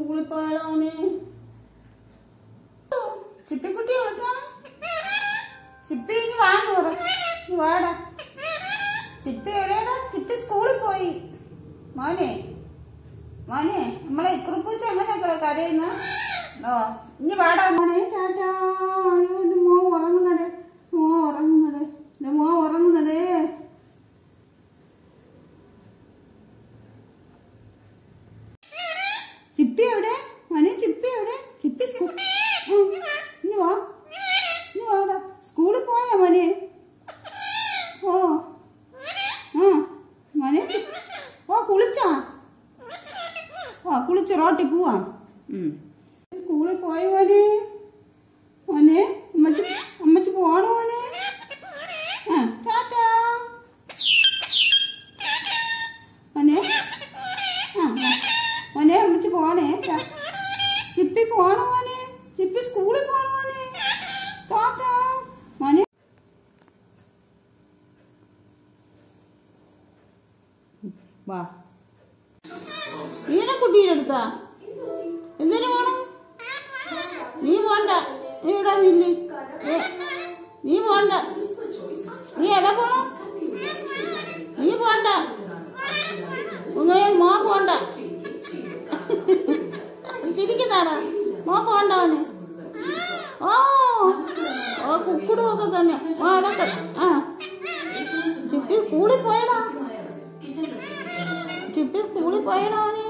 സ്കൂളിൽ പോയാലോ അവന് ചിപ്പിക്കുട്ടി വിളിക്കണം ചിപ്പി ഇനി വാങ്ങു പറ ഇനി വാടാ ചിപ്പി എവിടെയാടാ ചിപ്പി സ്കൂളിൽ പോയി മോനെ മോനെ നമ്മളെ ഇക്കുറിപ്പൂച്ച എങ്ങനെയൊക്കെ കരയുന്ന ഓ ഇനി വാടാ മോനെ ടാറ്റാ അയ്യോ എന്റെ മോ ഉറങ്ങുന്നടേ മോ ഉറങ്ങുന്നടേ എന്റെ മോ ഉറങ്ങുന്നടേ ചിപ്പി എവിടെ മോനെ ചിപ്പി എവിടെ ചിപ്പി സ്കൂൾ ഇനി വാ ഇനി വാടാ സ്കൂളിൽ പോയാ മോനെ ഓ ആ മോനെ ചി- ഓ കുളിച്ചാ ഓ കുളിച്ച് റോട്ടിൽ പോവാം ഉം. സ്കൂളിൽ പോയി മോനെ മോനെ അമ്മച്ചി അമ്മച്ചി പോണോ മോനെ ആ ടാറ്റാ മോനെ ആ ആ. മോനെ അമ്മച്ചി പോണേ ടാ. ചിപ്പി പോണോ മോനെ ചിപ്പി സ്കൂളിൽ പോണോ മോനെ ടാറ്റാ മോനെ വാ ഈനെ കുട്ടീനെ എടുത്താ എന്തിനു പോണം നീ പോണ്ട നീ ഇവിടെ നില്ല് ഏ, നീ പോണ്ട നീ എവിടെ പോണം നീ പോണ്ട ഉമ്മയെ മോ പോണ്ട ചിരിക്കുന്നതാടാ മോ പോണ്ട അവന് ഓ ഓ കുക്കുടും ഒക്കെ തന്നെ ഓ അടക്ക ആ ചിപ്പി സ്കൂളിൽ പോയടാ ചിപ്പി സ്കൂളിൽ പോയടാ അവന്